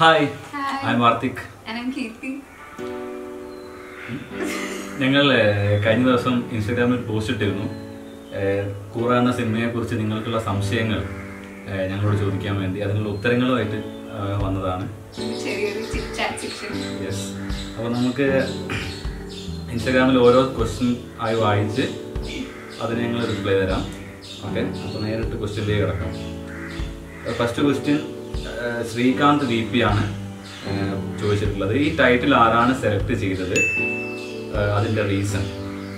Hi Hi. I Varthik And I'm Kirti. ഞങ്ങൾ ഏഹ്, കഴിഞ്ഞ ദിവസം ഇൻസ്റ്റാഗ്രാമിൽ പോസ്റ്റ് ഇട്ടിരുന്നു ഏഹ്, കൂറ എന്ന സിനിമയെ കുറിച്ച് നിങ്ങൾക്കുള്ള സംശയങ്ങൾ ഏഹ്, ഞങ്ങളോട് ചോദിക്കാൻ വേണ്ടി അതിനുള്ള ഉത്തരങ്ങളുമായിട്ട് ഏഹ്, വന്നതാണ് ഒരു ചെറിയൊരു ചിറ്റ് ചാറ്റ് സെക്ഷൻ യെസ് അപ്പോൾ നമുക്ക് ഇൻസ്റ്റാഗ്രാമിൽ ഓരോ ക്വസ്റ്റ്യൻ ആയി വായിച്ച് അതിന് ഞങ്ങൾ റിപ്ലൈ തരാം ഓക്കെ അപ്പോൾ നേരിട്ട് ക്വസ്റ്റ്യനിലേക്ക് കിടക്കാം first question Srikanth V P ആണ് ഏഹ്, ചോദിച്ചിട്ടുള്ളത് ഈ ടൈറ്റിൽ ആരാണ് സെലക്ട് ചെയ്തത് ഏഹ്, അതിന്റെ റീസൺ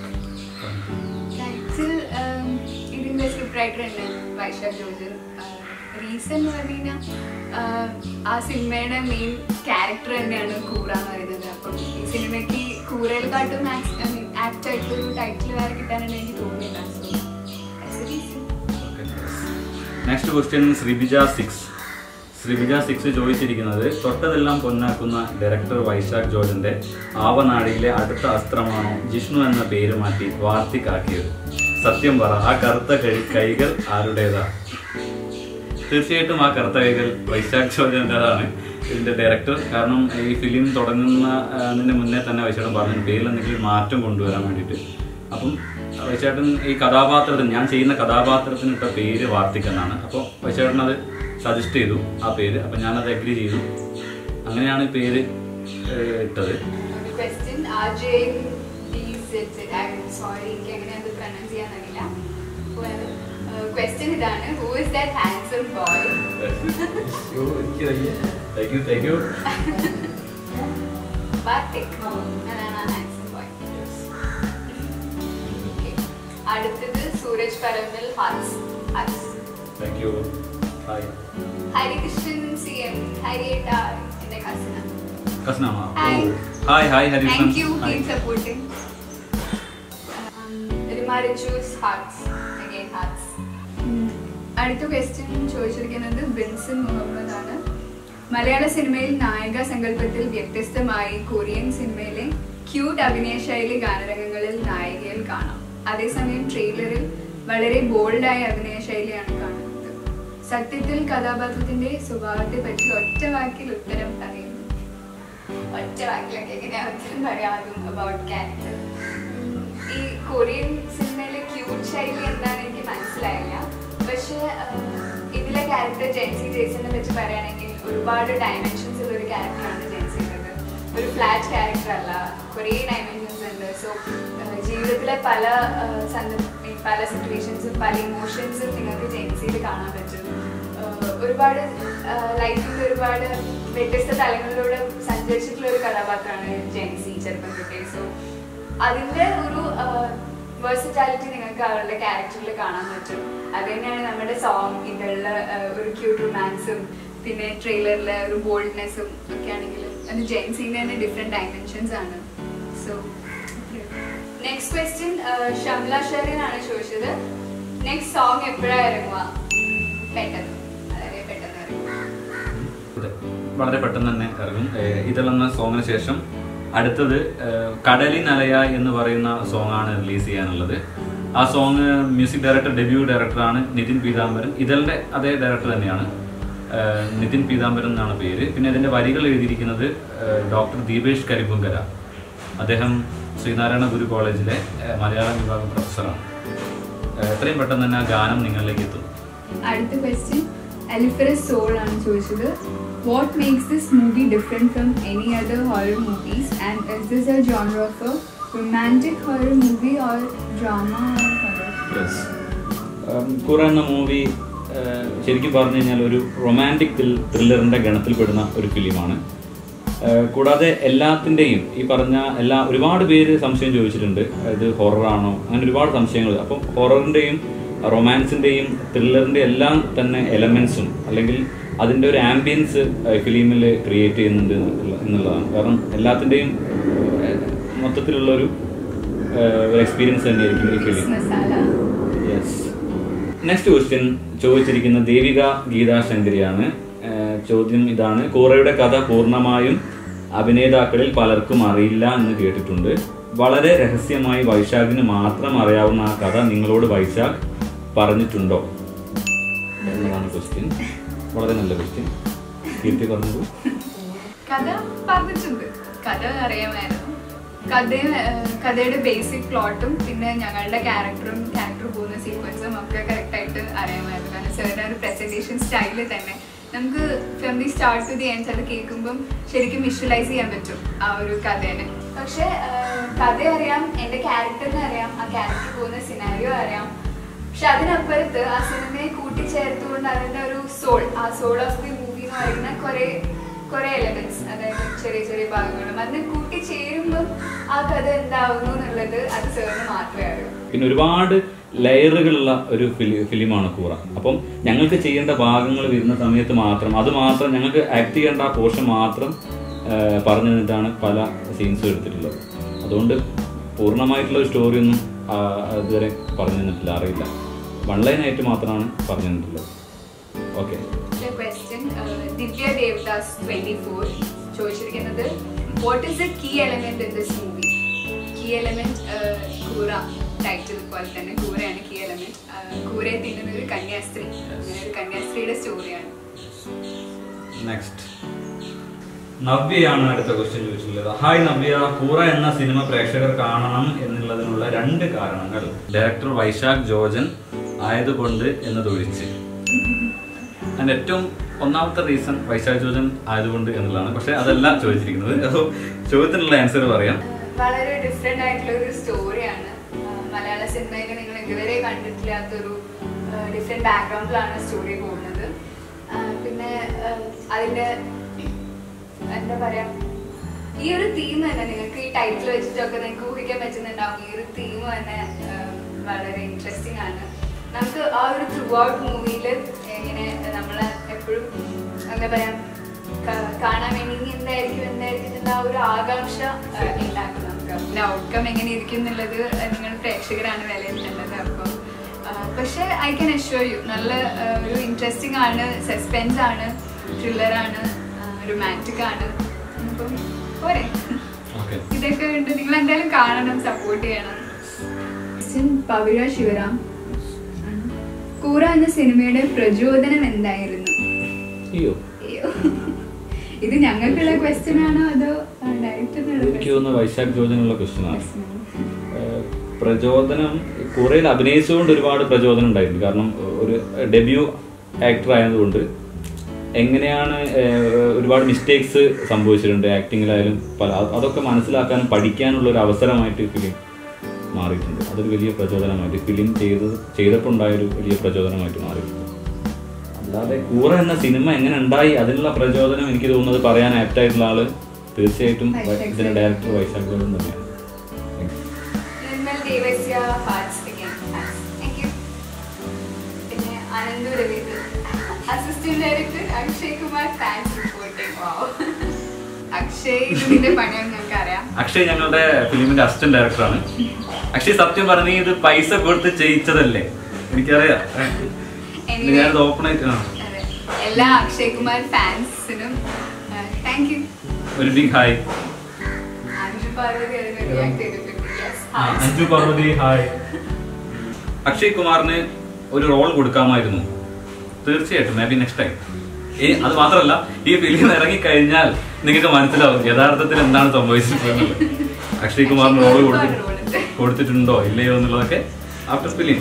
ടൈറ്റിൽ ഇതിന്റെ സ്ക്രിപ്റ്റ് റൈറ്റർ തന്നെ വൈശാഖ് ജോർജ് റീസൺ എന്ന് പറഞ്ഞു കഴിഞ്ഞാൽ ആ സിനിമയുടെ മെയിൻ ക്യാരക്ടർ തന്നെയാണ് കൂറ എന്ന് പറയുന്നത് അപ്പം ഈ സിനിമയ്ക്ക് കൂറയിൽക്കാട്ടും ആക്ട് ആയിട്ടുള്ള ഒരു ടൈറ്റിൽ വേറെ കിട്ടാനാണ് എനിക്ക് തോന്നിയില്ല so reason next question Sreebija six Sreebija six ചോദിച്ചിരിക്കുന്നത് തൊട്ടതെല്ലാം പൊന്നാക്കുന്ന ഡയറക്ടർ വൈശാഖ് ജോർജിന്റെ ആവനാടിയിലെ അടുത്ത അസ്ത്രമാണോ ജിഷ്ണു എന്ന പേര് മാറ്റി വാർത്തിക്കാക്കിയത് സത്യം പറ ആ കറുത്ത കൈ കൈകൾ ആരുടേതാ തീർച്ചയായിട്ടും ആ കറുത്ത കൈകൾ വൈശാഖ് ജോർജിൻ്റെതാണ് ഇതിന്റെ ഡയറക്ടർ കാരണം ഈ ഫിലിം തുടങ്ങുന്നതിന് മുന്നേ തന്നെ വൈശാഖൻ പറഞ്ഞു പേരിൽ എന്തെങ്കിലും മാറ്റം കൊണ്ടുവരാൻ വേണ്ടിയിട്ട് അപ്പം വൈശാഖൻ ഈ കഥാപാത്രത്തിന് ഞാൻ ചെയ്യുന്ന കഥാപാത്രത്തിന് ഇട്ട പേര് വാർത്തിക് എന്നാണ് അപ്പോൾ വൈശാഖൻ അത് സജസ്റ്റ് ചെയ്തു ആ പേര് അപ്പം ഞാനത് അഗ്രി ചെയ്തു അങ്ങനെയാണ് ഈ പേര് ഏഹ്, ഇട്ടത് ഒരു ക്വസ്റ്റ്യൻ ആർ ജെ സോറി എനിക്ക് എങ്ങനെ അത് പ്രൊനൗൺസ് ചെയ്യാൻ അറിയില്ല ക്വസ്റ്റ്യൻ ഇതാണ് who is that handsome boy thank you thank you ബാത്തിക് അതാണ് ആ ഹാൻസം ബോയ് അടുത്തത് സൂരജ് പരമ്പിൽ ഹാസ് ഹാസ് thank you hi Harikrishnan C M ഹരിയേട്ട എന്റെ കസിനാണ് കസ്നാമ Hi. Hi hi Harikrishnan Thank you, Hi. keep supporting. Um, Rima Richu's hearts, again hearts. അടുത്ത ക്വസ്റ്റ്യൻ ചോദിച്ചിരിക്കുന്നത് ബിൻസൺ മുഹമ്മദ് ആണ് മലയാള സിനിമയിൽ നായിക സങ്കല്പത്തിൽ വ്യത്യസ്തമായി കൊറിയൻ സിനിമയിലെ ക്യൂട്ട് അഭിനയ ശൈലി ഗാനരംഗങ്ങളിൽ നായികയിൽ കാണാം അതേസമയം ട്രെയിലറിൽ വളരെ ബോൾഡായ അഭിനയ ശൈലിയാണ് കാണുന്നത് സത്യത്തിൽ കഥാപാത്രത്തിന്റെ സ്വഭാവത്തെ പറ്റി ഒറ്റ വാക്കിൽ ഉത്തരം പറയുന്നു ഒറ്റ വാക്കിലൊക്കെ എങ്ങനെയാ ഉത്തരം പറയാതും അബൌട്ട് ക്യാരക്ടർ ഈ കൊറിയൻ സിനിമയിലെ ക്യൂട്ട് ശൈലി എന്താണെന്ന് എനിക്ക് മനസ്സിലായില്ല പക്ഷേ ഇതിലെ ക്യാരക്ടർ ജെൻസി ജേസനെ പറ്റി പറയുകയാണെങ്കിൽ ഒരുപാട് ഡയമെൻഷൻസ് ഉള്ള ഒരു ക്യാരക്ടറാണ് ജെൻസിയുള്ളത് ഒരു ഫ്ലാറ്റ് ക്യാരക്ടർ അല്ല കുറേ ഡയമെൻഷൻസ് ഉണ്ട് സോ ജീവിതത്തിലെ പല ആഹ്, സന്ദർഭ പല സിറ്റുവേഷൻസും പല ഇമോഷൻസും നിങ്ങൾക്ക് ജെൻസിയിൽ കാണാൻ പറ്റും ആഹ് ഒരുപാട് ലൈഫിൽ ഒരുപാട് വ്യത്യസ്ത തലങ്ങളിലൂടെ സഞ്ചരിച്ചിട്ടുള്ള ഒരു കഥാപാത്രമാണ് ജെൻസി ചെറുപ്പം തൊട്ടേ സോ അതിന്റെ ഒരു വേഴ്സിറ്റാലിറ്റി നിങ്ങൾക്ക് അവരുടെ ക്യാരക്ടറിൽ കാണാൻ പറ്റും അത് തന്നെയാണ് നമ്മുടെ സോങ് ഇതിലുള്ള ആഹ് ഒരു ക്യൂട്ട് റൊമാൻസും പിന്നെ ട്രെയിലറിലെ ഒരു ബോൾഡ്നെസ്സും ഒക്കെ ആണെങ്കിലും അത് ജെൻസിന്റെ തന്നെ ഡിഫറെന്റ് ഡയമെൻഷൻസ് ആണ് so next question Shamla Sherin ആണ് ചോദിച്ചത് നെക്സ്റ്റ് സോങ് എപ്പോഴാണ് ഇറങ്ങുക പെട്ടെന്ന് വളരെ പെട്ടെന്ന് ഇറങ്ങുക അതെ. വളരെ പെട്ടെന്ന് തന്നെ ഇറങ്ങും ഏഹ് ഇതിലെന്ന സോങ്ങിന് ശേഷം അടുത്തത് ഏഹ് കടലിനലയ എന്ന് പറയുന്ന സോങ് ആണ് റിലീസ് ചെയ്യാനുള്ളത് ആ സോങ് മ്യൂസിക് ഡയറക്ടർ ഡെബ്യൂ ഡയറക്ടറാണ് നിതിൻ പീതാംബരൻ ഇതിന്റെ അതേ ഡയറക്ടർ തന്നെയാണ് ഏഹ് നിതിൻ പീതാംബരൻ എന്നാണ് പേര് പിന്നെ ഇതിന്റെ വരികൾ എഴുതിയിരിക്കുന്നത് ഏഹ് ഡോക്ടർ ദീപേഷ് കരിമ്പുങ്കര അദ്ദേഹം ശ്രീനാരായണ ഗുരു കോളേജിലെ ഏഹ് മലയാളം വിഭാഗം പ്രൊഫസറാണ് ഏഹ് എത്രയും പെട്ടെന്ന് തന്നെ ആ ഗാനം നിങ്ങളിലേക്ക് എത്തും അടുത്ത ക്വസ്റ്റ്യൻ അലിഫറസ് സോൾ ആണ് ചോദിച്ചത് what makes this movie different from any other horror movies and is this a genre of a romantic horror movie or drama or horror yes Koora എന്ന മൂവി ശരിക്കും പറഞ്ഞു കഴിഞ്ഞാൽ ഒരു റൊമാൻറ്റിക് ത്രില്ലറിൻ്റെ ഗണത്തിൽപ്പെടുന്ന ഒരു ഫിലിമാണ് കൂടാതെ എല്ലാത്തിൻ്റെയും ഈ പറഞ്ഞ എല്ലാ ഒരുപാട് പേര് സംശയം ചോദിച്ചിട്ടുണ്ട് ഇത് ഹൊററാണോ അങ്ങനെ ഒരുപാട് സംശയങ്ങൾ അപ്പം ഹൊററിൻ്റെയും റൊമാൻസിൻ്റെയും ത്രില്ലറിൻ്റെ എല്ലാം തന്നെ എലമെൻസും അല്ലെങ്കിൽ അതിൻ്റെ ഒരു ആംബിയൻസ് ഫിലിമിൽ ക്രിയേറ്റ് ചെയ്യുന്നുണ്ട് എന്നുള്ള- എന്നുള്ളതാണ് കാരണം എല്ലാത്തിൻ്റെയും മൊത്തത്തിലുള്ള ഒരു ഒരു എക്സ്പീരിയൻസ് തന്നെയായിരിക്കും ഈ film masala yes next question ചോദിച്ചിരിക്കുന്ന ദേവിക ഗീതാ ശങ്കരിയാണ് ഏഹ് ചോദ്യം ഇതാണ് കോറയുടെ കഥ പൂർണ്ണമായും അഭിനേതാക്കളിൽ പലർക്കും അറിയില്ല എന്ന് കേട്ടിട്ടുണ്ട് വളരെ രഹസ്യമായി വൈശാഖിന് മാത്രം അറിയാവുന്ന ആ കഥ നിങ്ങളോട് വൈശാഖ് പറഞ്ഞിട്ടുണ്ടോ എന്നതാണ് ക്വസ്റ്റ്യൻ വളരെ നല്ല ക്വസ്റ്റ്യൻ കീർത്തി പറഞ്ഞത് കഥ പറഞ്ഞിട്ടുണ്ട് കഥ അറിയാമായിരുന്നു കഥ കഥയുടെ ബേസിക് പ്ലോട്ടും പിന്നെ ഞങ്ങളുടെ ക്യാരക്ടറും ക്യാരക്ടർ പോകുന്ന സീക്വൻസും ഒക്കെ കറക്റ്റായിട്ട് അറിയാമായിരുന്നു കാരണം സാറിൻ്റെ ഒരു പ്രസൻറ്റേഷൻ സ്റ്റൈല് തന്നെ നമുക്ക് from the start to the end അത് കേൾക്കുമ്പം ശരിക്കും വിഷ്വലൈസ് ചെയ്യാൻ പറ്റും ആ ഒരു കഥേനെ പക്ഷേ കഥ അറിയാം എൻ്റെ ക്യാരക്ടറിനെ അറിയാം ആ ക്യാരക്ടർ പോകുന്ന സിനാരിയോ അറിയാം പക്ഷെ അതിനപ്പുറത്ത് ആ സിനിമയെ കൂട്ടിച്ചേർത്തുകൊണ്ട് അതിന്റെ ഒരു സോൾ ആ സോൾ ഓഫ് ദി മൂവി എന്ന് പറയുന്ന കുറെ കുറെ എലമെന്റ്സ് അതായത് ചെറിയ ചെറിയ ഭാഗങ്ങളും അതിനെ കൂട്ടിച്ചേരുമ്പം ആ കഥ എന്താവുന്നു എന്നുള്ളത് അത് സാറിന് മാത്രമേ അറിയൂ പിന്നെ ഒരുപാട് ലെയറുകളുള്ള ഒരു ഫിലി ഫിലിമാണ് കൂറ അപ്പം ഞങ്ങൾക്ക് ചെയ്യേണ്ട ഭാഗങ്ങൾ വരുന്ന സമയത്ത് മാത്രം അത് മാത്രം ഞങ്ങൾക്ക് ആക്ട് ചെയ്യേണ്ട ആ പോർഷൻ മാത്രം ആ, പറഞ്ഞു തന്നിട്ടാണ് പല സീൻസും എടുത്തിട്ടുള്ളത് അതുകൊണ്ട് പൂർണ്ണമായിട്ടുള്ള ഒരു സ്റ്റോറി ഒന്നും ആ, ഇതുവരെ പറഞ്ഞു തന്നിട്ടില്ല അറിയില്ല വൺ ലൈനായിട്ട് മാത്രമാണ് പറഞ്ഞു തന്നിട്ടുള്ളത് okay question Divya Devadas twenty four ചോദിച്ചിരിക്കുന്നത് what is the key element in this movie key element Koora title പോലെ തന്നെ കൂറയാണ് കീ എലമെന്റ് കൂരയെ തിന്നുന്ന ഒരു കന്യാസ്ത്രീ അങ്ങനെ ഒരു കന്യാസ്ത്രീയുടെ സ്റ്റോറിയാണ് നെക്സ്റ്റ് നവ്യയാണ് അടുത്ത ക്വസ്റ്റ്യൻ ചോദിച്ചിട്ടുള്ളത് ഹായ് നവ്യ കൂറ എന്ന സിനിമ പ്രേക്ഷകർ കാണണം എന്നുള്ളതിനുള്ള രണ്ട് കാരണങ്ങൾ ഡയറക്ടർ വൈശാഖ് ജോജൻ ആയതുകൊണ്ട് എന്നതൊഴിച്ച് അതിന്റെ ഏറ്റവും ഒന്നാമത്തെ റീസൺ വൈശാഖ് ജോജൻ ആയതുകൊണ്ട് എന്നുള്ളതാണ് പക്ഷെ അതല്ല ചോദിച്ചിരിക്കുന്നത് അപ്പോൾ ചോദ്യത്തിനുള്ള ആൻസർ പറയാം വളരെ ഡിഫറെന്റ് ആയിട്ടുള്ള ഒരു സ്റ്റോറിയാണ് മലയാള സിനിമയിൽ നിങ്ങൾ ഇതുവരെ കണ്ടിട്ടില്ലാത്തൊരു ഡിഫറെന്റ് ബാക്ക്ഗ്രൗണ്ടിലാണ് സ്റ്റോറി പോകുന്നത് ആ, പിന്നെ ആ, അതിന്റെ എന്താ പറയാ ഈ ഒരു തീം തന്നെ നിങ്ങൾക്ക് ഈ ടൈറ്റിൽ വെച്ചിട്ടൊക്കെ നിങ്ങൾക്ക് ഊഹിക്കാൻ പറ്റുന്നുണ്ടാവും ഈ ഒരു തീം തന്നെ ആ, വളരെ ഇൻട്രസ്റ്റിംഗ് ആണ് നമുക്ക് ആ ഒരു ത്രൂ ഔട്ട് മൂവിയിൽ എങ്ങനെ നമ്മളെ എപ്പോഴും എന്താ പറയാ ക- കാണാൻ വേണ്ടി ഇനി എന്തായിരിക്കും എന്തായിരിക്കും എന്നുള്ള ആ ഒരു ആകാംക്ഷ ആ, ഉണ്ടാക്കും നമുക്ക് അതിന്റെ ഔട്ട്കം എങ്ങനെ ഇരിക്കും എന്നുള്ളത് നിങ്ങൾ പ്രേക്ഷകരാണ് വിലയിരുത്തേണ്ടത് അപ്പം ആ, പക്ഷേ ഐ ക്യാൻ അഷ്യൂർ യു നല്ല ആ, ഒരു ഇൻട്രസ്റ്റിംഗ് ആണ് സസ്പെൻസ് ആണ് ത്രില്ലറാണ് റൊമാൻറ്റിക് ആണ് അപ്പം പോരെ ഓക്കെ ഇതൊക്കെ ഉണ്ട് നിങ്ങൾ എന്തായാലും കാണണം സപ്പോർട്ട് ചെയ്യണം ക്വസ്റ്റ്യൻ പവിഴ ശിവറാം കൂറ എന്ന സിനിമയുടെ പ്രചോദനം എന്തായിരുന്നു അയ്യോ അയ്യോ. ഇത് ഞങ്ങൾക്കുള്ള ക്വസ്റ്റ്യൻ ആണോ അതോ ഡയറക്ടറിനുള്ള എനിക്ക് തോന്നുന്നു വൈശാഖ് ജോജനുള്ള ക്വസ്റ്റ്യൻ ആണ് ഏഹ് പ്രചോദനം കുറേ അഭിനയിച്ചുകൊണ്ട് ഒരുപാട് പ്രചോദനം ഉണ്ടായിട്ടുണ്ട് കാരണം ഒരു ഡെബ്യൂ ആക്ടർ ആയതുകൊണ്ട് എങ്ങനെയാണ് ഏഹ് ഒരുപാട് മിസ്റ്റേക്സ് സംഭവിച്ചിട്ടുണ്ട് ആക്ടിങ്ങിലായാലും പല അത് അതൊക്കെ മനസ്സിലാക്കാനും പഠിക്കാനുള്ള ഒരു അവസരമായിട്ട് ഫിലിം മാറിയിട്ടുണ്ട് അതൊരു വലിയ പ്രചോദനമായിട്ട് ഫിലിം ചെയ്ത് ചെയ്തപ്പോൾ ഉണ്ടായൊരു വലിയ പ്രചോദനമായിട്ട് മാറിയിട്ടുണ്ട് അല്ലാതെ കൂറ എന്ന സിനിമ എങ്ങനെ ഉണ്ടായി അതിനുള്ള പ്രചോദനം എനിക്ക് തോന്നുന്നത് പറയാൻ ആപ്റ്റായിട്ടുള്ള ആള് തീർച്ചയായിട്ടും വൈശാഖ് ഇതിന്റെ ഡയറക്ടർ വൈശാഖ് ജോൺ തന്നെയാണ് Thanks. Nirmal Devasia hearts again. Thank you. പിന്നെ Ananthu Raveendran assistant director Akshay Kumar fans reporting wow Akshay ഇതിന്റെ പണിയൊന്നും ഞങ്ങൾക്ക് അറിയാം അക്ഷയ് ഞങ്ങളുടെ ഫിലിമിന്റെ അസിസ്റ്റന്റ് ഡയറക്ടറാണ് അക്ഷയ് സത്യം പറഞ്ഞ ഇത് പൈസ കൊടുത്ത് ചെയ്യിച്ചതല്ലേ എനിക്കറിയാം Anyway. ഞാനത് ഓപ്പൺ ആയിട്ട് ആ. അതെ എല്ലാ അക്ഷയ് കുമാർ ഫാൻസിനും താങ്ക് യു ഒരു ബിഗ് ഹായ് അഞ്ചു പാർവതി അതിന് റിയാക്ട് ചെയ്തിട്ടുണ്ട് Yes, ആ, hi. അഞ്ജു പാർവതി ഹായ് അക്ഷയ് കുമാറിന് ഒരു റോൾ കൊടുക്കാമായിരുന്നു തീർച്ചയായിട്ടും മേ ബി നെക്സ്റ്റ് ടൈം ഈ അത് മാത്രമല്ല ഈ ഫിലിം ഇറങ്ങി കഴിഞ്ഞാൽ നിങ്ങൾക്ക് മനസ്സിലാവും യഥാർത്ഥത്തിൽ എന്താണ് സംഭവിച്ചിട്ടുള്ളത് അക്ഷയ് കുമാറിന് റോൾ കൊടുത്തി കൊടുത്തിട്ടുണ്ടോ ഇല്ലയോ എന്നുള്ളതൊക്കെ after film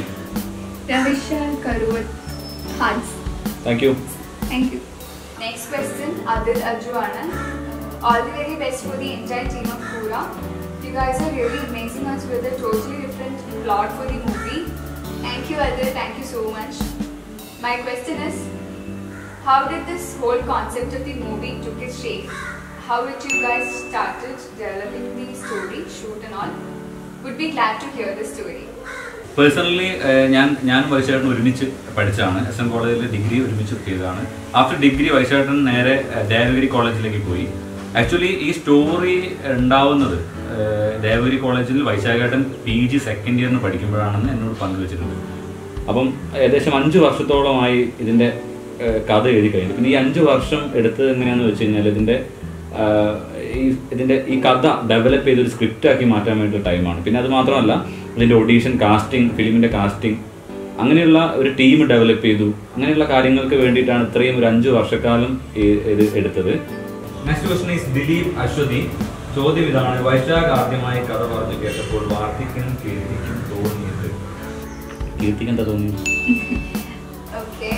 Ravishal Karoor hearts thank you Thank you. Next question, Adil Aju Anand. All the very best for the entire team of Pura. You guys are really amazing us with a totally different plot for the movie. Thank you, Adil. Thank you so much. My question is, how did this whole concept of the movie took its shape? How did you guys started developing the story, shoot and all? Would be glad to hear the story. Personally ഞാൻ ഞാൻ വൈശാട്ടൻ ഒരുമിച്ച് പഠിച്ചതാണ് S N കോളേജിൽ degree ഒരുമിച്ച് ചെയ്തതാണ് after degree വൈശാട്ടൻ നേരെ ഏഹ്, ദേവഗിരി കോളേജിലേക്ക് പോയി ആക്ച്വലി ഈ സ്റ്റോറി ഉണ്ടാവുന്നത് ഏഹ്, ദേവഗിരി കോളേജിൽ വൈശാഖേട്ടൻ പി ജി സെക്കൻഡ് ഇയറിന് പഠിക്കുമ്പോഴാണെന്ന് എന്നോട് പങ്കുവച്ചിട്ടുണ്ട് അപ്പം ഏകദേശം അഞ്ച് വർഷത്തോളമായി ഇതിൻ്റെ ഏഹ്, കഥ എഴുതി കഴിഞ്ഞു പിന്നെ ഈ അഞ്ച് വർഷം എടുത്തത് എങ്ങനെയാണെന്ന് വെച്ച് കഴിഞ്ഞാൽ ഇതിൻ്റെ ആഹ്, ഈ ഇതിൻ്റെ ഈ കഥ ഡെവലപ്പ് ചെയ്തൊരു സ്ക്രിപ്റ്റ് ആക്കി മാറ്റാൻ വേണ്ടി ടൈമാണ് പിന്നെ അത് മാത്രമല്ല ഇതിൻ്റെ ഓഡീഷൻ കാസ്റ്റിംഗ് ഫിലിമിൻ്റെ കാസ്റ്റിംഗ് അങ്ങനെയുള്ള ഒരു ടീം ഡെവലപ്പ് ചെയ്തു അങ്ങനെയുള്ള കാര്യങ്ങൾക്ക് വേണ്ടിയിട്ടാണ് ഇത്രയും ഒരു അഞ്ച് വർഷക്കാലം ഈ ഇത് എടുത്തത് next question is Dileep Aswathy ചോദ്യം ഇതാണ് വൈശാഖ് ആദ്യമായി കഥ പറഞ്ഞു കേട്ടപ്പോൾ വാർത്തിക്കും കീർത്തിക്കും തോന്നിയത് കീർത്തിക്ക് എന്താ തോന്നിയത് ഓക്കെ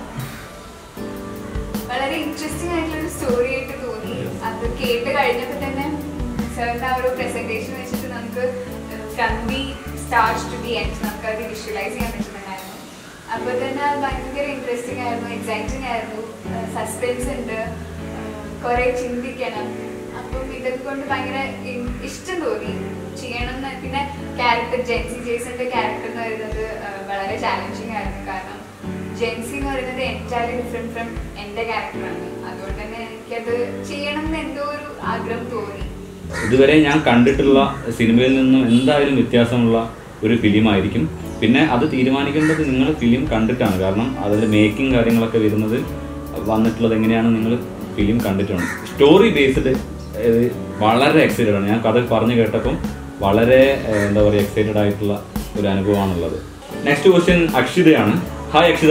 വളരെ ഇൻട്രസ്റ്റിംഗ് ആയിട്ടുള്ള ഒരു സ്റ്റോറി ആയിട്ട് തോന്നി അത് കേട്ട് കഴിഞ്ഞപ്പോൾ തന്നെ സാറിന്റെ ആ ഒരു പ്രസന്റേഷൻ വെച്ചിട്ട് നമുക്ക് from the start to the end നമുക്ക് അത് വിഷ്വലൈസ് ചെയ്യാൻ പറ്റുന്നുണ്ടായിരുന്നു അപ്പോൾ തന്നെ അത് ഭയങ്കര ഇൻട്രസ്റ്റിംഗ് ആയിരുന്നു എക്സൈറ്റിംഗ് ആയിരുന്നു സസ്പെൻസ് ഉണ്ട് കുറെ ചിന്തിക്കണം അപ്പം ഇതൊക്കെ കൊണ്ട് ഭയങ്കര ഇ- ഇഷ്ടം തോന്നി ചെയ്യണം എന്ന് പിന്നെ ക്യാരക്ടർ ജെൻസി ജേസന്റെ ക്യാരക്ടർ എന്ന് പറയുന്നത് ആ, വളരെ ചാലഞ്ചിങ് ആയിരുന്നു കാരണം ജെൻസി എന്ന് പറയുന്നത് എൻറ്റയർലി ഡിഫറെന്റ് ഫ്രം എൻ്റെ ക്യാരക്ടറാണ് അതുകൊണ്ട് തന്നെ എനിക്കത് ചെയ്യണം എന്ന് എന്തോ ഒരു ആഗ്രഹം തോന്നി ഇതുവരെ ഞാൻ കണ്ടിട്ടുള്ള സിനിമയിൽ നിന്നും എന്തായാലും വ്യത്യാസമുള്ള ഒരു ഫിലിം ആയിരിക്കും പിന്നെ അത് തീരുമാനിക്കേണ്ടത് നിങ്ങൾ ഫിലിം കണ്ടിട്ടാണ് കാരണം അതിൽ മേക്കിംഗ് കാര്യങ്ങളൊക്കെ വരുന്നത് വന്നിട്ടുള്ളത് എങ്ങനെയാണ് നിങ്ങൾ ഫിലിം കണ്ടിട്ടുണ്ട് സ്റ്റോറി ബേസ്ഡ് വളരെ എക്സൈറ്റഡ് ആണ് ഞാൻ കഥ പറഞ്ഞു കേട്ടപ്പം വളരെ ഏഹ്, എന്താ പറയുക എക്സൈറ്റഡ് ആയിട്ടുള്ള ഒരു അനുഭവമാണുള്ളത് നെക്സ്റ്റ് ക്വസ്റ്റ്യൻ അക്ഷിതയാണ് hi Akshitha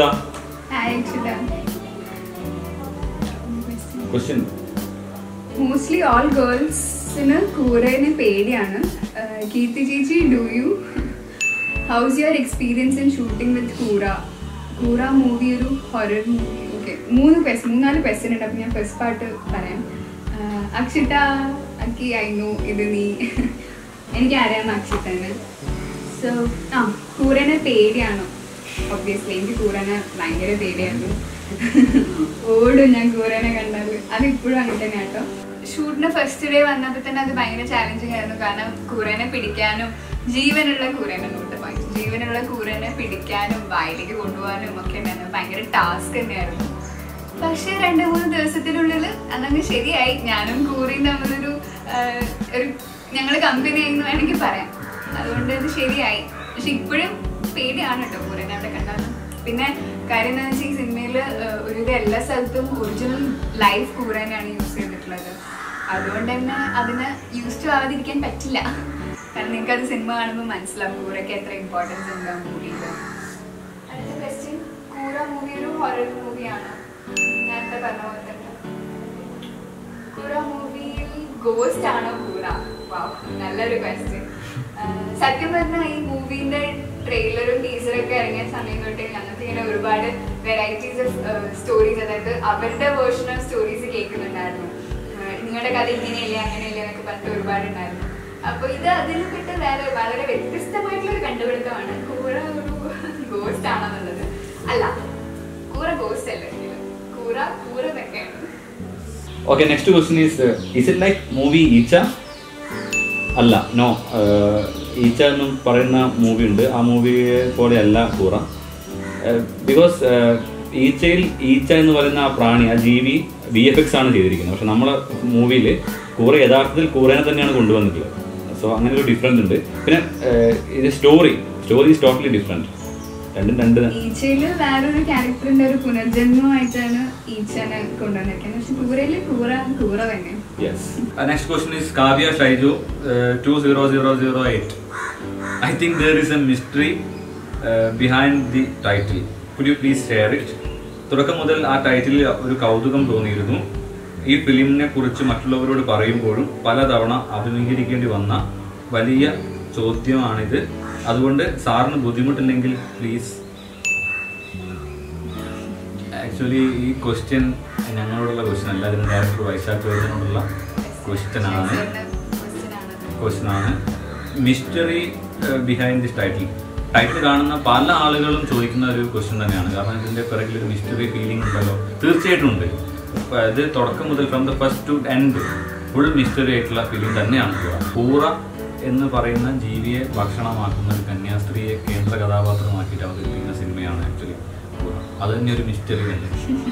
question mostly all ഗേൾസിന് കൂരേനെ പേടിയാണ് ആഹ് കീർത്തി ചേച്ചി do you how's your experience in shooting with Koora Koora movie ഒരു ഹൊറർ മൂവി ഓക്കെ മൂന്ന് ക്വസ്റ്റ് മൂന്നാല് ക്വസ്റ്റ്യൻ ഉണ്ട് അപ്പം ഞാൻ ഫസ്റ്റ് പാർട്ട് പറയാം ആഹ് അക്ഷിത അക്കി ഐ നോ ഇത് നീ എനിക്ക് അറിയാം അക്ഷിതന് സോ ആ കൂരനെ പേടിയാണോ ഒബ്വിയസ്ലി എനിക്ക് കൂരനെ ഭയങ്കര പേടിയായിരുന്നു ഓടും ഞാൻ കൂരനെ കണ്ടാൽ അത് ഇപ്പോഴും അങ്ങനെ തന്നെ കേട്ടോ ഷൂട്ടിന്റെ ഫസ്റ്റ് ഡേ വന്നപ്പോൾ തന്നെ അത് ഭയങ്കര ചാലഞ്ചിങ് ആയിരുന്നു കാരണം കൂരനെ പിടിക്കാനും ജീവനുള്ള കൂരനെ നോട്ട് പോയിന്റ് ജീവനുള്ള കൂരനെ പിടിക്കാനും വായിലേക്ക് കൊണ്ടുപോകാനും ഒക്കെ ഉണ്ടായിരുന്നു ഭയങ്കര ടാസ്ക് തന്നെയായിരുന്നു പക്ഷെ രണ്ട് മൂന്ന് ദിവസത്തിനുള്ളിൽ അതങ്ങ് ശരിയായി ഞാനും കൂറിയും തമ്മിലൊരു ആഹ്, ഒരു ഞങ്ങൾ കമ്പനി ആയി എന്ന് വേണമെങ്കിൽ പറയാം അതുകൊണ്ട് ഇത് ശരിയായി പക്ഷെ ഇപ്പോഴും പേടിയാണ് കേട്ടോ കൂറിനെ അവിടെ കണ്ടാലും പിന്നെ കാര്യം എന്താണെന്ന് വെച്ചാൽ ഈ സിനിമയിൽ ഒരുവിധം എല്ലാ സ്ഥലത്തും ഒറിജിനൽ ലൈഫ് കൂറാനാണ് യൂസ് ചെയ്തിട്ടുള്ളത് അതുകൊണ്ട് തന്നെ അതിന് യൂസ് ടു ആവാതിരിക്കാൻ പറ്റില്ല കാരണം നിങ്ങൾക്ക് അത് സിനിമ കാണുമ്പോൾ മനസ്സിലാവും കൂറയ്ക്ക് എത്ര ഇമ്പോർട്ടൻസ് ഉണ്ട് ആ മൂവിയിൽ അടുത്ത ക്വസ്റ്റ്യൻ കൂറ മൂവി ഒരു ഹൊറർ മൂവിയാണ് നേരത്തെ പറഞ്ഞ പോലെ തന്നെ കൂറ മൂവിയിൽ ഗോസ്റ്റ് ആണോ കൂറ വാവ് നല്ലൊരു ക്വസ്റ്റ്യൻ സത്യം പറഞ്ഞാൽ ഈ മൂവിന്റെ ട്രെയിലറും ടീസറും ഒക്കെ ഇറങ്ങിയ സമയം തൊട്ട് ഞങ്ങൾക്ക് ഇങ്ങനെ ഒരുപാട് വെറൈറ്റീസ് ഓഫ് സ്റ്റോറീസ് അതായത് അവരുടെ വേർഷൻ ഓഫ് സ്റ്റോറീസ് കേൾക്കുന്നുണ്ടായിരുന്നു ആഹ് നിങ്ങളുടെ കഥ ഇങ്ങനെയല്ലേ അങ്ങനെയല്ലേ എന്നൊക്കെ പറഞ്ഞിട്ട് ഒരുപാട് ഉണ്ടായിരുന്നു അപ്പൊ ഇത് അതിൽ പെട്ട് വേറെ വളരെ വ്യത്യസ്തമായിട്ടുള്ള ഒരു കണ്ടുപിടുത്തമാണ് കൂറ ഒരു ഗോസ്റ്റ് ആണെന്നുള്ളത് അല്ല കൂറ ഗോസ്റ്റ് അല്ല ഒരിക്കലും. കൂറ കൂറ എന്നൊക്കെയാണ് okay next question is is it like movie Eecha അല്ല നോ ഈച്ച എന്നും പറയുന്ന മൂവി ഉണ്ട് ആ മൂവിയെ പോലെയല്ല കൂറ ബിക്കോസ് ഈച്ചയിൽ ഈച്ച എന്ന് പറയുന്ന ആ പ്രാണി ആ ജീവി വി എഫ് എക്സ് ആണ് ചെയ്തിരിക്കുന്നത് പക്ഷെ നമ്മളെ മൂവിയിൽ കൂറ യഥാർത്ഥത്തിൽ കൂറേനെ തന്നെയാണ് കൊണ്ടുവന്നിട്ടുള്ളത് സോ അങ്ങനെ ഒരു ഡിഫറൻസ് ഉണ്ട് പിന്നെ ഏർ, ഇത് story story is totally different രണ്ടും രണ്ട് ഈച്ചയില് വേറൊരു ക്യാരക്ടറിന്റെ ഒരു പുനർജന്മമായിട്ടാണ് ഈച്ചനെ കൊണ്ടുവന്നിരിക്കുന്നത് പക്ഷെ കൂറയില് കൂറ കൂറ തന്നെ Yes. Uh, next question is Kavya Shaiju, uh, 20008. I think there is a mystery uh, behind the title. Could you please share it? തുടക്കം മുതൽ ആ ടൈറ്റിൽ ഒരു കൗതുകം തോന്നിയിരുന്നു ഈ ഫിലിമിനെ കുറിച്ച് മറ്റുള്ളവരോട് പറയുമ്പോഴും പലതവണ അഭിമുഖീകരിക്കേണ്ടി വന്ന വലിയ ചോദ്യമാണിത് അതുകൊണ്ട് സാറിന് ബുദ്ധിമുട്ടില്ലെങ്കിൽ പ്ലീസ് ആക്ച്വലി ഈ ക്വസ്റ്റ്യൻ ഞങ്ങളോടുള്ള ക്വസ്റ്റ്യൻ അല്ല ഇതിന് ഡയറക്ടർ വൈശാഖ് ചോദിച്ചതിനോടുള്ള ക്വസ്റ്റ്യൻ ആണ് ക്വസ്റ്റ്യൻ ആണ് mystery behind this title title കാണുന്ന പല ആളുകളും ചോദിക്കുന്ന ഒരു ക്വസ്റ്റ്യൻ തന്നെയാണ് കാരണം ഇതിന്റെ പിറകിൽ ഒരു മിസ്റ്ററി ഫീലിംഗ് ഉണ്ടല്ലോ തീർച്ചയായിട്ടും ഉണ്ട് അപ്പൊ ഇത് തുടക്കം മുതൽ from the first to end full mystery ആയിട്ടുള്ള ഫിലിം തന്നെയാണ് കൂറ കൂറ എന്ന് പറയുന്ന ജീവിയെ ഭക്ഷണമാക്കുന്ന ഒരു കന്യാസ്ത്രീയെ കേന്ദ്ര കഥാപാത്രമാക്കിയിട്ട് അവതരിപ്പിക്കുന്ന സിനിമയാണ് ആക്ച്വലി കൂറ അത് തന്നെ ഒരു മിസ്റ്ററി തന്നെ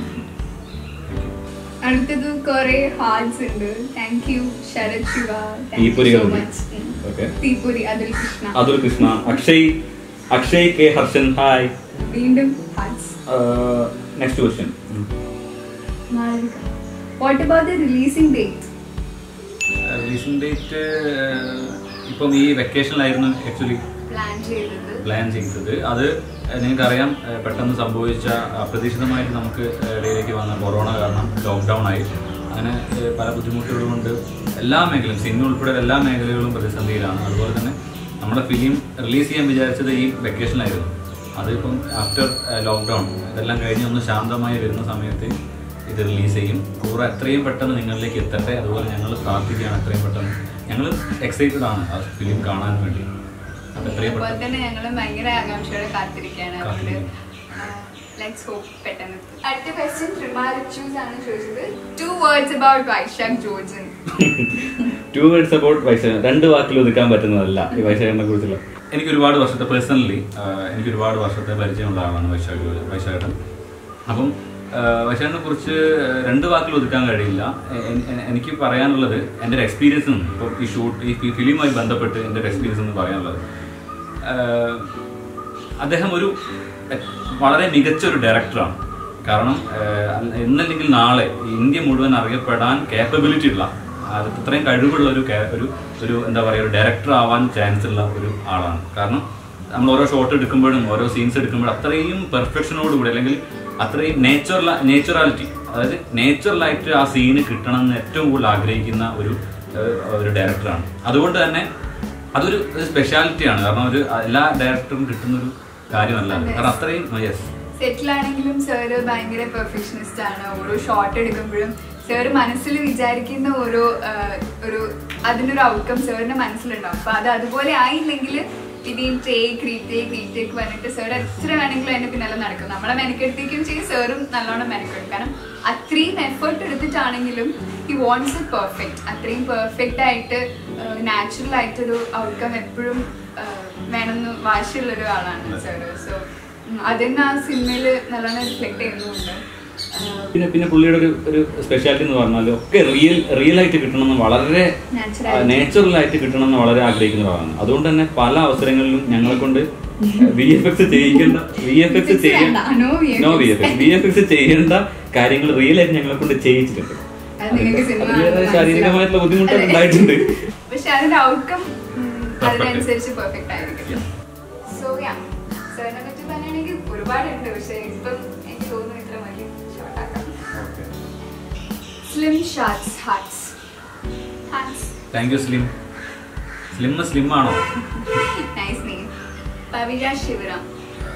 അടുത്തത് കുറെ ഹാർട്സ് ഉണ്ട് താങ്ക് യു ശരത് ശിവ തീപ്പൊരികളുണ്ട്. Okay. തീപ്പൊരി അതിൽ കൃഷ്ണ അതുൽ കൃഷ്ണ അക്ഷയ് അക്ഷയ് കെ ഹർഷൻ ഹായ് വീണ്ടും hearts next question Malavika what about the releasing date releasing date ഇപ്പം ഈ വെക്കേഷനിലായിരുന്നു ആക്ച്വലി പ്ലാൻ ചെയ്തത് പ്ലാൻ ചെയ്തത് അത് നിങ്ങൾക്കറിയാം ഏഹ് പെട്ടെന്ന് സംഭവിച്ച അപ്രതീക്ഷിതമായിട്ട് നമുക്ക് ഇടയിലേക്ക് വന്ന കൊറോണ കാരണം ലോക്ക്ഡൗൺ ആയി അങ്ങനെ ഏഹ്, പല ബുദ്ധിമുട്ടുകളും കൊണ്ട് എല്ലാ മേഖലയും സിനിമ ഉൾപ്പെടെ എല്ലാ മേഖലകളും പ്രതിസന്ധിയിലാണ് അതുപോലെ തന്നെ നമ്മുടെ ഫിലിം റിലീസ് ചെയ്യാൻ വിചാരിച്ചത് ഈ വെക്കേഷനിലായിരുന്നു അതിപ്പം ആഫ്റ്റർ ലോക്ക്ഡൗൺ ഇതെല്ലാം കഴിഞ്ഞ് ഒന്ന് ശാന്തമായി വരുന്ന സമയത്ത് ഇത് റിലീസ് ചെയ്യും കൂറ എത്രയും പെട്ടെന്ന് നിങ്ങളിലേക്ക് എത്തട്ടെ അതുപോലെ ഞങ്ങൾ പ്രാർത്ഥിക്കുകയാണ് എത്രയും പെട്ടെന്ന് ഞങ്ങൾ എക്സൈറ്റഡ് ആണ് ആ ഫിലിം കാണാൻ വേണ്ടി അപ്പോൾ എത്രയും അതുപോലെ പെട്ടെന്ന് തന്നെ ഞങ്ങൾ ഭയങ്കര ആകാംക്ഷയോടെ കാത്തിരിക്കുകയാണ് അതുകൊണ്ട് കാത്തിരിക്കുന്നു. ലെറ്റ്സ് ഹോപ്പ് പെട്ടെന്ന് എത്തും. അടുത്ത ക്വസ്റ്റ്യൻ ട്രിമാരിച്ചൂസ് ആണ് ചോദിച്ചത് two words about Vysakh Jorjan two words about Vysakh രണ്ട് വാക്കിൽ ഒതുക്കാൻ പറ്റുന്നതല്ല ഈ വൈശാഖിനെ കുറിച്ചുള്ള എനിക്ക് ഒരുപാട് വർഷത്തെ പേഴ്സണലി എനിക്ക് ഒരുപാട് വർഷത്തെ പരിചയമുള്ള ആളാണ് വൈശാഖ് വൈശാഖൻ അപ്പം വൈശാഖിനെ കുറിച്ച് രണ്ട് വാക്കിൽ ഒതുക്കാൻ കഴിയില്ല എ- എ- എനിക്ക് പറയാനുള്ളത് എൻ്റെ ഒരു എക്സ്പീരിയൻസ് നിന്ന് ഇപ്പോൾ ഈ ഷൂട്ട് ഈ ഫിലിമുമായി ബന്ധപ്പെട്ട് എൻ്റെ ഒരു എക്സ്പീരിയൻസ് എന്ന് പറയാനുള്ളത് ആഹ് അദ്ദേഹം ഒരു എ- വളരെ മികച്ച ഒരു ഡയറക്ടറാണ് കാരണം ആഹ് അല്ല- എന്നല്ലെങ്കിൽ നാളെ ഇന്ത്യ മുഴുവൻ അറിയപ്പെടാൻ കേപ്പബിലിറ്റി ഉള്ള അത് ഇത്രയും കഴിവുള്ള ഒരു ca- ഒരു ഒരു എന്താ പറയുക ഒരു ഡയറക്ടർ ആവാൻ ചാൻസ് ഉള്ള ഒരു ആളാണ് കാരണം നമ്മൾ ഓരോ ഷോട്ട് എടുക്കുമ്പോഴും ഓരോ സീൻസ് എടുക്കുമ്പോഴും അത്രയും പെർഫെക്ഷനോടുകൂടി അല്ലെങ്കിൽ അത്രയും നേച്ചുറൽ നേച്ചുറാലിറ്റി അതായത് നേച്ചുറലായിട്ട് ആ സീന് കിട്ടണം എന്ന് ഏറ്റവും കൂടുതൽ ആഗ്രഹിക്കുന്ന ഒരു ഏഹ്, ഒരു ഡയറക്ടറാണ് അതുകൊണ്ട് തന്നെ അതൊരു സ്പെഷ്യാലിറ്റിയാണ് കാരണം ഒരു എല്ലാ ഡയറക്ടറും കിട്ടുന്ന ഒരു കാര്യമല്ല അത്. കാരണം അത്രയും യെസ് സെറ്റിലാണെങ്കിലും സാറ് ഭയങ്കര പെർഫെക്ഷനിസ്റ്റ് ആണ് ഓരോ ഷോട്ട് എടുക്കുമ്പോഴും സാറ് മനസ്സിൽ വിചാരിക്കുന്ന ഓരോ ആ, ഒരു അതിനൊരു ഔട്ട്കം സാറിന്റെ മനസ്സിലുണ്ടാവും അപ്പൊ അത് അതുപോലെ ആയില്ലെങ്കിൽ ഇനിയും ടേക്ക് റീടേക്ക് റീടേക്ക് വന്നിട്ട് സാർ എത്ര വേണമെങ്കിലും അതിന്റെ പിന്നാലെ നടക്കും നമ്മളെ മെനക്കെടുത്തേക്കും ചെയ്യും സാറും നല്ലോണം മെനക്കെടുക്കും കാരണം അത്രയും എഫേർട്ട് എടുത്തിട്ടാണെങ്കിലും ഈ വോൺസ് ഇറ്റ് പെർഫെക്റ്റ് അത്രയും പെർഫെക്റ്റ് ആയിട്ട് നാച്ചുറൽ ആയിട്ടൊരു ഔട്ട്കം എപ്പോഴും വേണമെന്ന് വാശിയുള്ളൊരു ആളാണ് സാറ് സോ അതിന് ആ സിനിമയിൽ നല്ലോണം റിഫ്ലക്ട് ചെയ്യുന്നുണ്ട് ആഹ് പിന്നെ പിന്നെ പുള്ളിയുടെ ഒരു ഒരു സ്പെഷ്യാലിറ്റി എന്ന് പറഞ്ഞാൽ ഒക്കെ റിയൽ റിയൽ ആയിട്ട് കിട്ടണമെന്ന് വളരെ Natural. നേച്ചുറൽ ആയിട്ട് കിട്ടണമെന്ന് വളരെ ആഗ്രഹിക്കുന്ന ഒരാളാണ് അതുകൊണ്ട് തന്നെ പല അവസരങ്ങളിലും ഞങ്ങളെ കൊണ്ട് വി എഫ് എക്സ് ചെയ്യിക്കേണ്ട വി എഫ് എക്സ് VFX വേണ്ട. No VFX. No V F X V F X ചെയ്യേണ്ട കാര്യങ്ങൾ റിയൽ ആയിട്ട് ഞങ്ങളെ കൊണ്ട് ചെയ്യിച്ചിട്ടുണ്ട് അത് നിങ്ങൾക്ക് സിനിമ അതിന് കാണുമ്പോൾ ശാരീരികമായിട്ടുള്ള ബുദ്ധിമുട്ടൊക്കെ അതെ. ഉണ്ടായിട്ടുണ്ട് പക്ഷെ അതിന്റെ ഔട്ട്കം Perfect. അതിനനുസരിച്ച് പെർഫെക്റ്റ് ആയിരിക്കും Yeah. സോ യാ സാറിനെ പറ്റി പറയുകയാണെങ്കിൽ ഒരുപാടുണ്ട് പക്ഷെ ഇപ്പം എനിക്ക് തോന്നുന്നു ഇത്ര മതി ഷോർട്ട് ആക്കാം slim shorts hearts hearts thank you slim slim slim ആണോ നൈസ് നെയിം പവിഴ ശിവറാം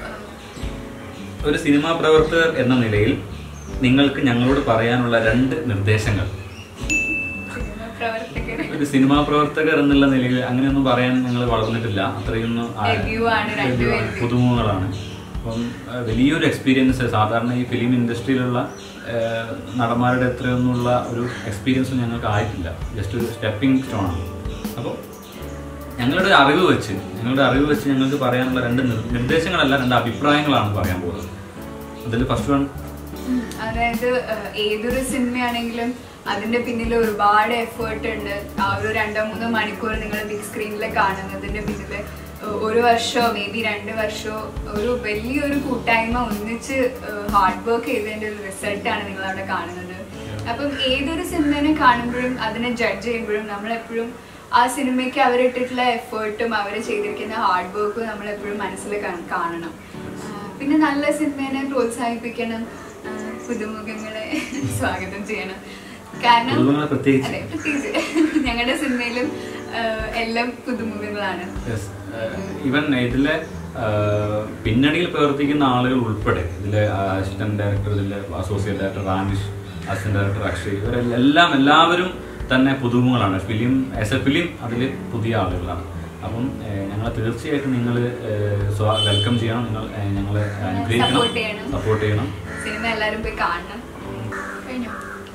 ഒരു സിനിമാ പ്രവർത്തകർ എന്ന നിലയിൽ നിങ്ങൾക്ക് ഞങ്ങളോട് പറയാനുള്ള രണ്ട് നിർദ്ദേശങ്ങൾ പ്രവർത്തകർ ഒരു സിനിമാ പ്രവർത്തകർ എന്നുള്ള നിലയിൽ അങ്ങനെയൊന്നും പറയാൻ ഞങ്ങൾ വളർന്നിട്ടില്ല അത്രയൊന്നും ആ- Debut ആണ് debut ആണ്, രണ്ടുപേരും. പുതുമുഖങ്ങളാണ് അപ്പം ആ, വലിയൊരു എക്സ്പീരിയൻസ് സാധാരണ ഈ ഫിലിം ഇൻഡസ്ട്രിയിലുള്ള ആ, നടന്മാരുടെ അത്രയൊന്നുള്ള ഒരു എക്സ്പീരിയൻസ് ഞങ്ങൾക്ക് ആയിട്ടില്ല ജസ്റ്റ് ഒരു സ്റ്റെപ്പിംഗ് സ്റ്റോൺ ആണ് അപ്പോൾ ഞങ്ങളുടെ അറിവ് വെച്ച് ഞങ്ങളുടെ അറിവ് വെച്ച് ഞങ്ങൾക്ക് പറയാനുള്ള രണ്ട് നിർ- നിർദ്ദേശങ്ങളല്ല രണ്ട് അഭിപ്രായങ്ങളാണ് പറയാൻ പോകുന്നത് അതിൽ ഫസ്റ്റ് വൺ ഉം. അതായത് ഏഹ്, ഏതൊരു സിനിമയാണെങ്കിലും അതിന്റെ പിന്നിൽ ഒരുപാട് എഫേർട്ട് ഉണ്ട് ആ ഒരു രണ്ടോ മൂന്നോ മണിക്കൂർ നിങ്ങൾ ബിഗ് സ്ക്രീനിൽ കാണുന്നതിന്റെ പിന്നിൽ ഒരു വർഷമോ മേ ബി രണ്ട് വർഷമോ ഒരു വലിയൊരു കൂട്ടായ്മ ഒന്നിച്ച് ഹാർഡ് വർക്ക് ചെയ്തതിന്റെ ഒരു റിസൾട്ടാണ് നിങ്ങൾ അവിടെ കാണുന്നത് അപ്പം ഏതൊരു സിനിമനെ കാണുമ്പോഴും അതിനെ ജഡ്ജ് ചെയ്യുമ്പോഴും നമ്മളെപ്പോഴും ആ സിനിമയ്ക്ക് അവരിട്ടിട്ടുള്ള എഫേർട്ടും അവർ ചെയ്തിരിക്കുന്ന ഹാർഡ് വർക്കും നമ്മളെപ്പോഴും മനസ്സിൽ കാ- കാണണം ആ, പിന്നെ നല്ല സിനിമേനെ പ്രോത്സാഹിപ്പിക്കണം ആ, പുതുമുഖങ്ങളെ സ്വാഗതം ചെയ്യണം കാരണം പുതുമുഖങ്ങളെ പ്രത്യേകിച്ച്. അതെ പ്രത്യേകിച്ച് ഞങ്ങളുടെ സിനിമയിലും ആ, എല്ലാം പുതുമുഖങ്ങളാണ് ഇവൻ ഇതിലെ ആ, പിന്നണിയിൽ പ്രവർത്തിക്കുന്ന ആളുകൾ ഉൾപ്പെടെ ഇതിലെ അസിസ്റ്റന്റ് ഡയറക്ടർ ഇതിലെ associate director Ranish assistant director Akshay ഇവരെല്ലാം എല്ലാവരും തന്നെ പുതുമുഖങ്ങളാണ് ഫിലിം ആസ് എ ഫിലിം അതിൽ പുതിയ ആളുകളാണ് അപ്പം ഞങ്ങൾ തീർച്ചയായിട്ടും നിങ്ങൾ വെൽക്കം ചെയ്യണം നിങ്ങൾ ഞങ്ങളെ അനുഗ്രഹിക്കണം Support ചെയ്യണം. സപ്പോർട്ട് ചെയ്യണം സിനിമ എല്ലാവരും പോയി കാണണം കഴിഞ്ഞു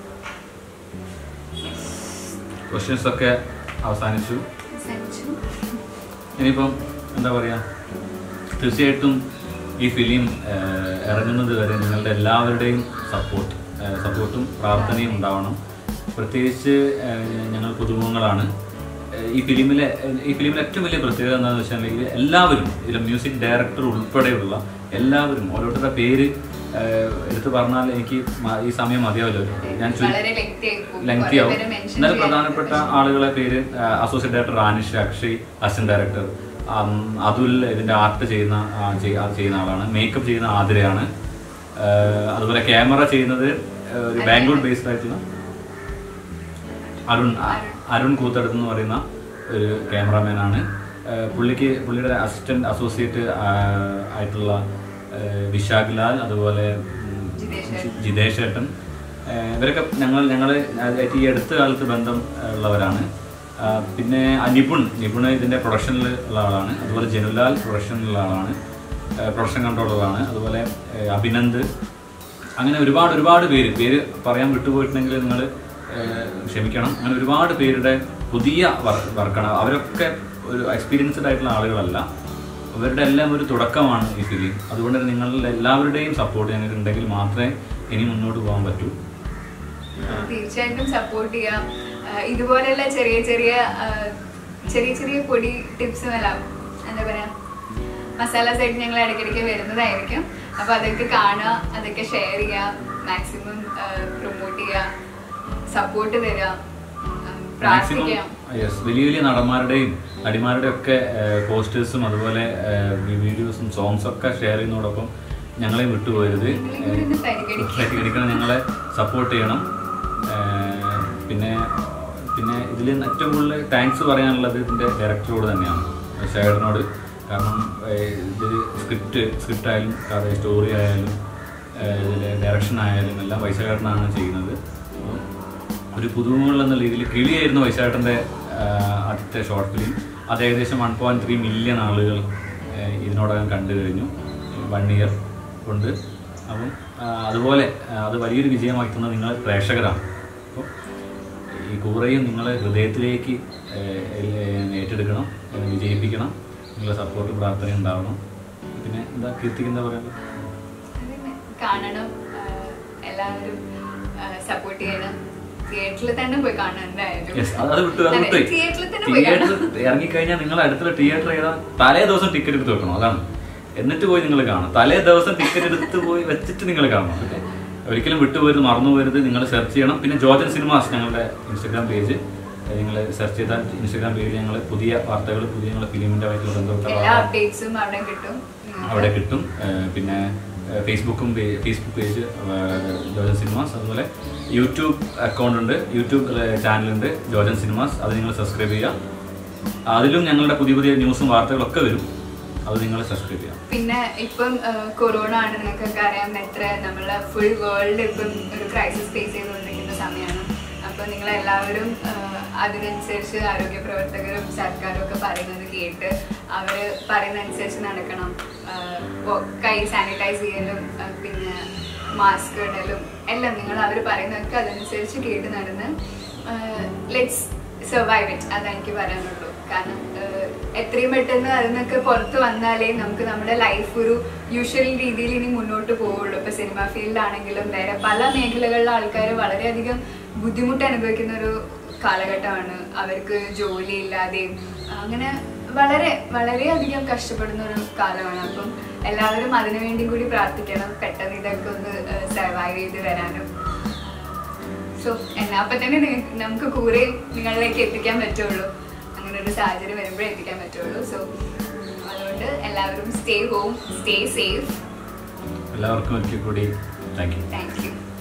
ക്വസ്റ്റ്യൻസ് ഒക്കെ അവസാനിച്ചു സഞ്ചു ഇനിയിപ്പം എന്താ പറയുക തീർച്ചയായിട്ടും ഈ ഫിലിം ഇറങ്ങുന്നത് വരെ നിങ്ങളുടെ എല്ലാവരുടെയും സപ്പോർട്ട് സപ്പോർട്ടും പ്രാർത്ഥനയും ഉണ്ടാവണം പ്രത്യേകിച്ച് ഏഹ്, ഞങ്ങൾ പുതുമുഖങ്ങളാണ് ഏഹ്, ഈ ഫിലിമിലെ ഈ ഫിലിമിലെ ഏറ്റവും വലിയ പ്രത്യേകത എന്താണെന്ന് വെച്ചിട്ടുണ്ടെങ്കിൽ എല്ലാവരും ഇതിലെ മ്യൂസിക് ഡയറക്ടർ ഉൾപ്പെടെയുള്ള എല്ലാവരും ഓരോരുത്തരുടെ പേര് ഏഹ്, എടുത്തു പറഞ്ഞാൽ എനിക്ക് മ- ഈ സമയം മതിയാവില്ല ഞാൻ ചുരുക്കി- വളരെ lengthy ആയി പോകും. ലെങ്തി കുറേ ആവും പേരെ mention എന്നാലും ചെയ്യാൻ പ്രധാനപ്പെട്ട ആളുകളെ പേര് associate director Ranish Akshay assistant director Athul ഇതിന്റെ ആർട്ട് ചെയ്യുന്ന ആ, ചെയ്- അത് ചെയ്യുന്ന ആളാണ് മേക്കപ്പ് ചെയ്യുന്ന ആതിരയാണ് ആ, അതുപോലെ ക്യാമറ ചെയ്യുന്നത് ആ, ഒരു ബാംഗ്ലൂർ ബേസ്ഡ് ആയിട്ടുള്ള അരുൺ അരുൺ കൂത്തടുത്ത് എന്ന് പറയുന്ന ഒരു ക്യാമറാമാനാണ് ഏഹ് പുള്ളിക്ക് പുള്ളിയുടെ അസിസ്റ്റന്റ് അസോസിയേറ്റ് ആയിട്ടുള്ള ഏഹ് വിശാഖ് ലാൽ അതുപോലെ ഉം, ജിതേഷ് ജിതേഷ് ഏട്ടൻ ഏഹ് ഇവരൊക്കെ ഞങ്ങൾ ഞങ്ങൾ ആയിട്ട് ഈ അടുത്ത കാലത്ത് ബന്ധം ഏഹ് ഉള്ളവരാണ് ആ, പിന്നെ ആ നിപുൺ നിപുൺ ഇതിൻ്റെ പ്രൊഡക്ഷനിൽ ഉള്ള ആളാണ് അതുപോലെ ജനുലാൽ പ്രൊഡക്ഷനിലുള്ള ആളാണ് പ്രൊഡക്ഷൻ കൺട്രോളറാണ് അതുപോലെ ഏഹ് അഭിനന്ദ് അങ്ങനെ ഒരുപാട് ഒരുപാട് പേര് പേര് പറയാൻ വിട്ടുപോയിട്ടുണ്ടെങ്കിൽ നിങ്ങൾ ക്ഷമിക്കണം അങ്ങനെ ഒരുപാട് പേരുടെ പുതിയ വർക്കാണ് അവരൊക്കെ ഒരു എക്സ്പീരിയൻസ്ഡ് ആയിട്ടുള്ള ആളുകളല്ല അവരുടെ എല്ലാം ഒരു തുടക്കമാണ് ഈ ഫിലിം അതുകൊണ്ട് തന്നെ നിങ്ങളുടെ എല്ലാവരുടെയും സപ്പോർട്ട് ഞങ്ങൾക്ക് ഉണ്ടെങ്കിൽ മാത്രമേ ഇനി മുന്നോട്ട് പോകാൻ പറ്റൂ തീർച്ചയായിട്ടും സപ്പോർട്ട് ചെയ്യാം ആഹ് ഇതുപോലെയുള്ള ചെറിയ ചെറിയ ആഹ് ചെറിയ ചെറിയ പൊടി ടിപ്സും എല്ലാം എന്താ പറയാ മസാലാസ് ആയിട്ട് ഞങ്ങൾ ഇടയ്ക്കിടയ്ക്ക് വരുന്നതായിരിക്കും അപ്പൊ അതൊക്കെ കാണുക അതൊക്കെ ഷെയർ ചെയ്യുക മാക്സിമം പ്രൊമോട്ട് ചെയ്യുക സപ്പോർട്ട് തരിക ആഹ് മാക്സിമം പ്രാർത്ഥിക്കാം യെസ് വലിയ വലിയ നടന്മാരുടെയും നടിമാരുടെയും ഒക്കെ പോസ്റ്റേഴ്സും അതുപോലെ വീഡിയോസും സോങ്സ് ഒക്കെ ഷെയർ ചെയ്യുന്നതോടൊപ്പം ഞങ്ങളെ വിട്ടുപോകരുത് നിങ്ങളെ കൂടി ഒന്ന് പരിഗണിക്കുക. പരിഗണിക്കണം ഞങ്ങളെ സപ്പോർട്ട് ചെയ്യണം ഏഹ് പിന്നെ പിന്നെ ഇതിൽ ഏറ്റവും കൂടുതൽ താങ്ക്സ് പറയാനുള്ളത് ഇതിൻ്റെ ഡയറക്ടറോട് തന്നെയാണ് ഷേഡനോട് കാരണം ഏഹ് ഇതിൽ സ്ക്രിപ്റ്റ് സ്ക്രിപ്റ്റ് ആയാലും കഥ സ്റ്റോറി ആയാലും ഏഹ് ഇതിലെ ഡയറക്ഷൻ ആയാലും എല്ലാം വൈശാഖേട്ടനാണ് ചെയ്യുന്നത് അപ്പം ഒരു പുതുമുകൾ എന്ന രീതിയിൽ കിളിയായിരുന്നു വൈശാഖേട്ടൻ്റെ ആദ്യത്തെ ഷോർട്ട് ഫിലിം അത് ഏകദേശം വൺ പോയിൻറ്റ് ത്രീ മില്യൺ ആളുകൾ ഏഹ് ഇതിനോടകം കണ്ടു കഴിഞ്ഞു വൺ ഇയർ കൊണ്ട് അപ്പം ആ, അതുപോലെ ആ, അത് വലിയൊരു വിജയമാക്കി തന്നത് നിങ്ങൾ പ്രേക്ഷകരാണ് അപ്പോൾ ഈ കൂറയും നിങ്ങൾ ഹൃദയത്തിലേക്ക് ഏഹ്, ഏഹ്, ഏറ്റെടുക്കണം ഏഹ്, വിജയിപ്പിക്കണം നിങ്ങളുടെ സപ്പോർട്ട് പ്രാർത്ഥന ഉണ്ടാവണം പിന്നെ എന്താ കീർത്തിക്ക് എന്താ പറയാനുള്ളത് അതന്നെ. കാണണം ആഹ് എല്ലാവരും സപ്പോർട്ട് ചെയ്യണം തിയേറ്ററിൽ തന്നെ പോയി കാണണം എന്തായാലും Yes, അത് അത് വിട്ടു അത് അതെ, വിട്ടു തിയേറ്ററിൽ തന്നെ പോയി തിയേറ്റർ കാണണം ഇറങ്ങിക്കഴിഞ്ഞാൽ നിങ്ങൾ അടുത്തുള്ള തിയേറ്റർ ഏതാ തലേ ദിവസം ടിക്കറ്റ് എടുത്ത് വെക്കണം അതാണ് എന്നിട്ട് പോയി നിങ്ങൾ കാണണം തലേ ദിവസം ടിക്കറ്റ് എടുത്ത് പോയി വെച്ചിട്ട് നിങ്ങൾ കാണണം ഓക്കെ ഒരിക്കലും വിട്ടുപോയത് മറന്നു പോകരുത് നിങ്ങൾ സെർച്ച് ചെയ്യണം പിന്നെ ജോർജൻ സിനിമാസ് ഞങ്ങളുടെ ഇൻസ്റ്റാഗ്രാം പേജ് നിങ്ങൾ സെർച്ച് ചെയ്താൽ ഇൻസ്റ്റാഗ്രാം പേജിൽ ഞങ്ങൾ പുതിയ വാർത്തകൾ പുതിയ ഞങ്ങളുടെ ഫിലിമിൻ്റെ ആയിട്ടുള്ള ബന്ധപ്പെട്ട എല്ലാ വാർത്തകൾ അപ്ഡേറ്റ്സും അവിടെ കിട്ടും നിങ്ങൾക്ക് അവിടെ കിട്ടും ഏഹ് പിന്നെ ഏഹ് ഫേസ്ബുക്കും പേ- ഫേസ്ബുക്ക് പേജ് ഏഹ് ജോജൻ സിനിമാസ് അതുപോലെ യൂട്യൂബ് അക്കൗണ്ട് ഉണ്ട് യൂട്യൂബ് ഏഹ് ചാനലുണ്ട് ജോജൻ സിനിമാസ് അത് നിങ്ങൾ സബ്സ്ക്രൈബ് ചെയ്യുക അതിലും ഞങ്ങളുടെ പുതിയ പുതിയ ന്യൂസും വാർത്തകളൊക്കെ വരും അത് നിങ്ങൾ സബ്സ്ക്രൈബ് ചെയ്യാം പിന്നെ ഇപ്പം കൊറോണ ആണ് നിങ്ങൾക്കൊക്കെ അറിയാം എത്ര നമ്മളെ ഫുൾ വേൾഡ് ഇപ്പം ഒരു ക്രൈസിസ് ഫേസ് ചെയ്തുകൊണ്ടിരിക്കുന്ന സമയമാണ് അപ്പോൾ നിങ്ങൾ എല്ലാവരും അതിനനുസരിച്ച് ആരോഗ്യ പ്രവർത്തകരും സർക്കാരും ഒക്കെ പറയുന്നത് കേട്ട് അവർ പറയുന്ന അനുസരിച്ച് നടക്കണം ആഹ് ഇപ്പൊ കൈ സാനിറ്റൈസ് ചെയ്യലും ആഹ് പിന്നെ മാസ്ക് ഇടലും എല്ലാം നിങ്ങൾ അവർ പറയുന്നതൊക്കെ അതനുസരിച്ച് കേട്ട് നടന്ന് ലെറ്റ്സ് സർവൈവ് ഇറ്റ് അതെനിക്ക് പറയാനുള്ളൂ കാരണം ആഹ് എത്രയും പെട്ടെന്ന് അതിൽ നിന്നൊക്കെ പുറത്ത് വന്നാലേ നമുക്ക് നമ്മുടെ ലൈഫ് ഒരു യൂഷ്വൽ രീതിയിൽ ഇനി മുന്നോട്ട് പോവുള്ളൂ ഇപ്പൊ സിനിമ ഫീൽഡിലാണെങ്കിലും വേറെ പല മേഖലകളിലെ ആൾക്കാർ വളരെയധികം ബുദ്ധിമുട്ട് അനുഭവിക്കുന്ന ഒരു കാലഘട്ടമാണ് അവർക്ക് ജോലി ഇല്ലാതെയും അങ്ങനെ വളരെ വളരെയധികം കഷ്ടപ്പെടുന്ന ഒരു കാലമാണ് അപ്പം എല്ലാവരും അതിനു വേണ്ടി കൂടി പ്രാർത്ഥിക്കണം പെട്ടെന്ന് ഇതൊക്കെ ഒന്ന് സർവൈവ് ചെയ്ത് വരാനും സോ എന്നാ അപ്പൊ തന്നെ നിങ്ങ- നമുക്ക് കൂടെ നിങ്ങളിലേക്ക് എത്തിക്കാൻ പറ്റുള്ളൂ അങ്ങനെ ഒരു സാഹചര്യം വരുമ്പോഴേ എത്തിക്കാൻ പറ്റുള്ളൂ സോ അതുകൊണ്ട് എല്ലാവരും സ്റ്റേ ഹോം സ്റ്റേ സേഫ് എല്ലാവർക്കും ഒരിക്കൽ കൂടി താങ്ക് യു താങ്ക് യു